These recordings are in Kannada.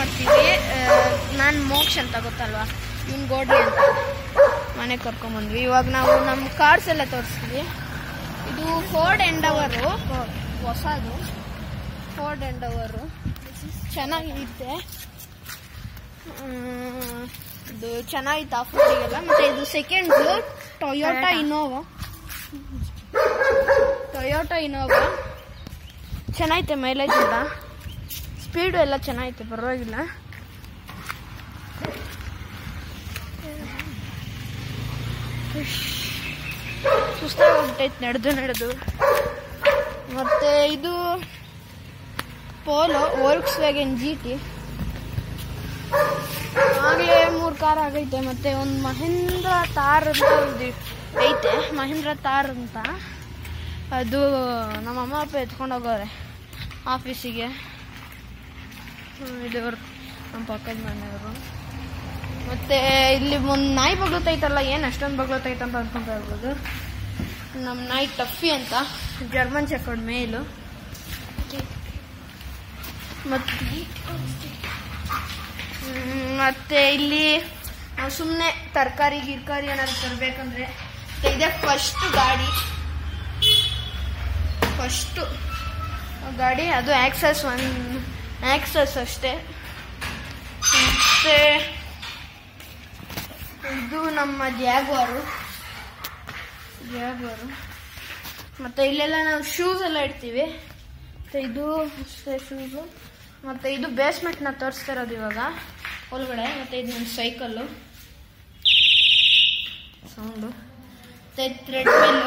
ಮಾಡ್ತೀವಿ ನಾನು ಮೋಕ್ಷ ಅಂತ ಗೊತ್ತಲ್ವಾ ಇವ್ನು ಗೋಡ್ರಿ ಅಂತ ಮನೆಗೆ ಕರ್ಕೊಂಬಂದ್ವಿ ಇವಾಗ ನಾವು ನಮ್ಮ ಕಾರ್ಸ್ ಎಲ್ಲ ತೋರಿಸ್ತೀವಿ ಇದು ಫೋರ್ಡ್ ಎಂಡವರು ಹೊಸದು ಫೋರ್ಡ್ ಎಂಡವರು ಚೆನ್ನಾಗಿದೆ ಹ್ಮ್, ಇದು ಚೆನ್ನಾಗಿತ್ತು ಆಫ್ ರೋಡಿಗೆಲ್ಲ ಮತ್ತೆ ಇದು second Toyota Innova Toyota Innova ಚೆನ್ನಾಗೈತೆ ಮೈಲೇಜ್ ಎಲ್ಲ ಸ್ಪೀಡು ಎಲ್ಲ ಚೆನ್ನಾಗೈತೆ ಪರವಾಗಿಲ್ಲ ಸುಸ್ತಾಗಿ ಹೋಗ್ಬಿಟ್ಟೈತೆ ನಡೆದು ನಡೆದು ಮತ್ತೆ ಇದು Polo Volkswagen G T ಆಗಲೇ ಮೂರು ಕಾರ್ ಆಗೈತೆ ಮತ್ತೆ ಒಂದು ಮಹೇಂದ್ರ ತಾರ್ ಅಂತ ಒಂದು ಐತೆ ಮಹೇಂದ್ರ ತಾರ್ ಅಂತ ಅದು ನಮ್ಮ ಅಮ್ಮ ಅಪ್ಪ ಎತ್ಕೊಂಡು ಹೋಗೋರೆ ಆಫೀಸಿಗೆ ಹ್ಮ್, ಇದು ಅವ್ರು ನಮ್ಮ ಪಕ್ಕದ ಮನೆಯವರು ಮತ್ತೆ ಇಲ್ಲಿ ಒಂದು ನಾಯಿ ಬಗ್ಲತ್ತೈತಲ್ಲ ಏನು ಅಷ್ಟೊಂದು ಬಗ್ಲತ್ತೈತೆ ಅಂತ ಅನ್ಕೊಂತ ಇರ್ಬೋದು ನಮ್ಮ ನಾಯಿ ಟಫಿ ಅಂತ ಜರ್ಮನ್ ಶೆಫರ್ಡ್ ಮೇಲು ಮತ್ತೆ ಹ್ಮ್, ಮತ್ತೆ ಇಲ್ಲಿ ನಾವು ಸುಮ್ಮನೆ ತರಕಾರಿ ಗಿರ್ಕಾರಿ ಏನಾದ್ರು ತರಬೇಕಂದ್ರೆ ಇದೆ ಫಸ್ಟ್ ಗಾಡಿ ಫಸ್ಟು ಗಾಡಿ ಅದು ಆಕ್ಸಸ್ ಒನ್ ಆಕ್ಸಸ್ ಅಷ್ಟೇ ಮತ್ತೆ ಇದು ನಮ್ಮ ಜಾಗ್ವಾರು ಜಾಗ್ವಾರು ಮತ್ತೆ ಇಲ್ಲೆಲ್ಲ ನಾವು ಶೂಸ್ ಎಲ್ಲ ಇಡ್ತೀವಿ ಮತ್ತೆ ಇದು ಶೂಸು ಮತ್ತೆ ಇದು ಬೇಸ್ಮೆಂಟ್ನ ತೋರಿಸ್ತಾ ಇರೋದು ಇವಾಗ ಒಳಗಡೆ ಮತ್ತೆ ಇದು ನನ್ನ ಸೈಕಲ್ಲು ಸೌಂಡು ಮತ್ತೆ ಥ್ರೆಡ್ ಮಿಲ್ಲು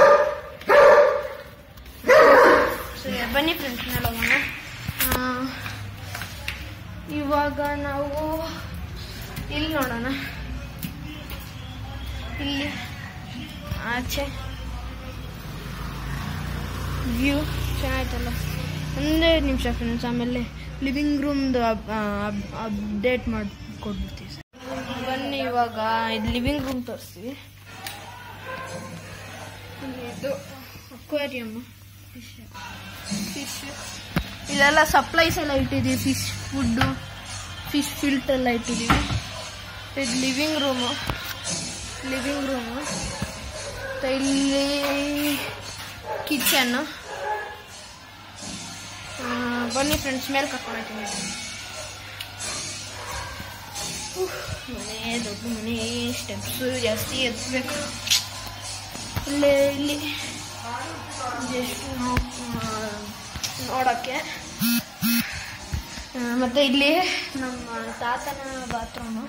ಸರಿ ಬನ್ನಿ ಫ್ರೆಂಡ್ಸ್ ಮೇಲೆ ಹೋಗೋಣ ಆ, ಇವಾಗ ನಾವು ಇಲ್ಲಿ ನೋಡೋಣ ಇಲ್ಲಿ ಆಚೆ ವ್ಯೂ ಚೆನ್ನಾಯ್ತಲ್ಲ ಒಂದೇ ನಿಮಿಷ ಫ್ರೆಂಡ್ಸ್ ಆಮೇಲೆ ಲಿವಿಂಗ್ ರೂಮ್ದು ಅಪ್ಡೇಟ್ ಮಾಡಿಕೊಡ್ಬಿಡ್ತೀವಿ ಸರ್ ಬನ್ನಿ ಇವಾಗ ಇದು ಲಿವಿಂಗ್ ರೂಮ್ ತೋರಿಸ್ತೀವಿ ಇಲ್ಲಿ ಇದು ಅಕ್ವೇರಿಯಮ್ ಫಿಶ್ ಫಿಶ್ ಇಲ್ಲೆಲ್ಲ ಸಪ್ಲೈಸ್ ಎಲ್ಲ ಇಟ್ಟಿದ್ದೀವಿ ಫಿಶ್ ಫುಡ್ಡು ಫಿಶ್ ಫಿಲ್ಟ್ ಎಲ್ಲ ಇಟ್ಟಿದ್ದೀವಿ ಇದು ಲಿವಿಂಗ್ ರೂಮು ಲಿವಿಂಗ್ ರೂಮು ಮತ್ತು ಇಲ್ಲಿ ಕಿಚನ್ನು ಬನ್ನಿ ಫ್ರೆಂಡ್ಸ್ ಮೇಲೆ ಕರ್ಕೊಂಡು ಹೋಗ್ತೀನಿ ಉಫ್, ಮನೆ ದೊಡ್ಡ ಮನೆ ಸ್ಟೆಪ್ಸು ಜಾಸ್ತಿ ಎತ್ತಬೇಕು ಇಲ್ಲೇ ಇಲ್ಲಿ ಜಸ್ಟ್ ನಾವು ನೋಡೋಕ್ಕೆ ಆ, ಮತ್ತೆ ಇಲ್ಲಿ ನಮ್ಮ ತಾತನ ಬಾತ್ರೂಮು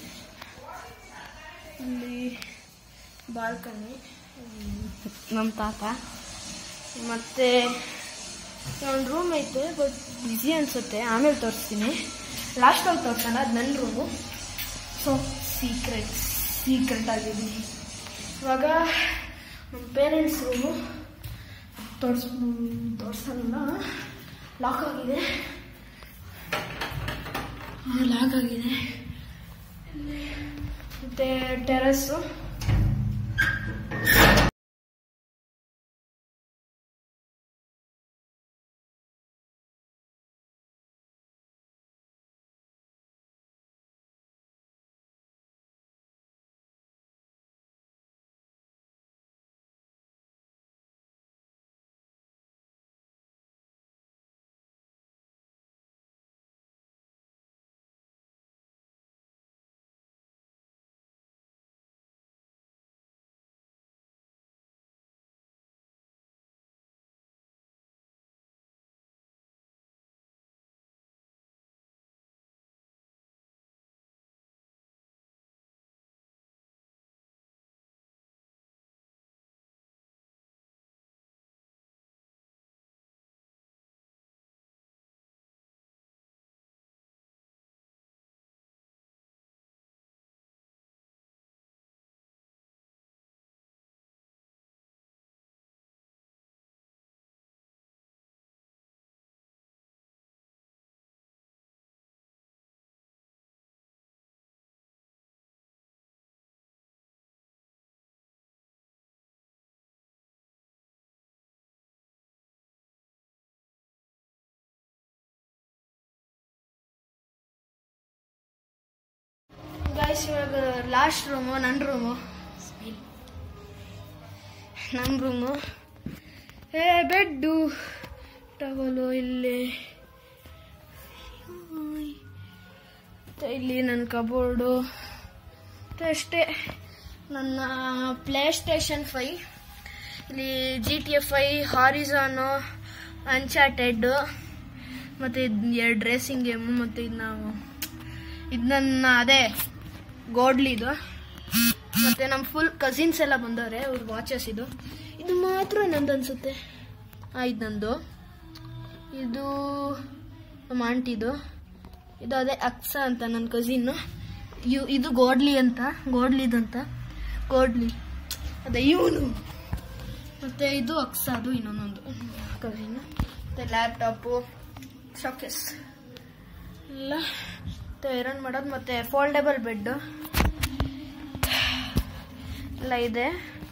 ಇಲ್ಲಿ ಬಾಲ್ಕನಿ ನಮ್ಮ ತಾತ ಮತ್ತೆ ಒಂದು ರೂಮ್ ಐತೆ ಬಟ್ ಬ್ಯುಸಿ ಅನ್ಸುತ್ತೆ ಆಮೇಲೆ ತೋರಿಸ್ತೀನಿ ಲಾಸ್ಟಲ್ಲಿ ತೋರಿಸೋಣ ಅದು ನನ್ನ ರೂಮು ಸೊ ಸೀಕ್ರೆಟ್ ಸೀಕ್ರೆಟ್ ಆಗಿದ್ದೀನಿ ಇವಾಗ ನಮ್ಮ ಪೇರೆಂಟ್ಸ್ ರೂಮು ತೋರ್ಸ್ ತೋರ್ಸಲ್ಲ ಲಾಕ್ ಆಗಿದೆ ಲಾಕ್ ಆಗಿದೆ ಮತ್ತೆ ಟೆರಸ್ಸು ಗೈಸ್ ಇವಾಗ ಲಾಸ್ಟ್ ರೂಮು ನನ್ನ ರೂಮು ನಮ್ಮ ರೂಮು ಏ ಬೆಡ್ಡು ಟವಲು ಇಲ್ಲಿ ಮತ್ತೆ ಇಲ್ಲಿ ನನ್ನ ಕಬೋರ್ಡು ಮತ್ತೆ ಅಷ್ಟೇ ನನ್ನ ಪ್ಲೇ ಸ್ಟೇಷನ್ ಫೈ ಇಲ್ಲಿ G T F I Horizon Uncharted ಮತ್ತು ಇದು ಎರಡು ರೇಸಿಂಗ್ ಗೇಮು ಮತ್ತು ಇದು ನಾವು ಇದು ನನ್ನ ಅದೇ ಗೋಡ್ಲಿದು ಮತ್ತು ನಮ್ಮ ಫುಲ್ ಕಸಿನ್ಸ್ ಎಲ್ಲ ಬಂದವ್ರೆ ಅವ್ರ ವಾಚಸ್ ಇದು ಇದು ಮಾತ್ರ ನಂದು ಅನ್ಸುತ್ತೆ ಹಾಂ ಇದು ನಂದು ಇದು ನಮ್ಮ ಆಂಟಿದು ಇದು ಅದೇ ಅಕ್ಸ ಅಂತ ನನ್ನ ಕಸಿನ್ನು ಇವ್ ಇದು ಗೋಡ್ಲಿ ಅಂತ ಗೋಡ್ಲಿದಂತ ಗೋಡ್ಲಿ ಅದೇ ಇವನು ಮತ್ತೆ ಇದು ಅಕ್ಸ ಅದು ಇನ್ನೊಂದೊಂದು ಕಸಿನ್ ಮತ್ತೆ ಲ್ಯಾಪ್ಟಾಪು ಶಾಕೆಸ್ ಎಲ್ಲ ಮತ್ತೆ ಐರನ್ ಮಾಡೋದು ಮತ್ತೆ ಫೋಲ್ಡೇಬಲ್ ಬೆಡ್ಡು ಎಲ್ಲ ಇದೆ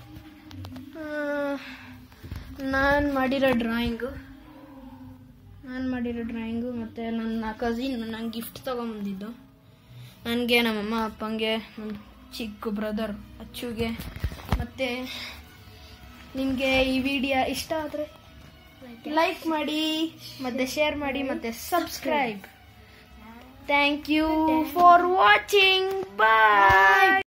ನಾನು ಮಾಡಿರೋ ಡ್ರಾಯಿಂಗು ನಾನು ಮಾಡಿರೋ ಡ್ರಾಯಿಂಗು ಮತ್ತು ನನ್ನ ಕಸಿನ್ ನಂಗೆ ಗಿಫ್ಟ್ ತೊಗೊಂಬಂದಿದ್ದು ನನಗೆ ನಮ್ಮಮ್ಮ ಅಪ್ಪಂಗೆ ನನ್ನ ಚಿಕ್ಕ ಬ್ರದರ್ ಅಚ್ಚುಗೆ ಮತ್ತು ನಿಮಗೆ ಈ ವಿಡಿಯೋ ಇಷ್ಟ ಆದರೆ ಲೈಕ್ ಮಾಡಿ ಮತ್ತು ಶೇರ್ ಮಾಡಿ ಮತ್ತು subscribe thank you for watching bye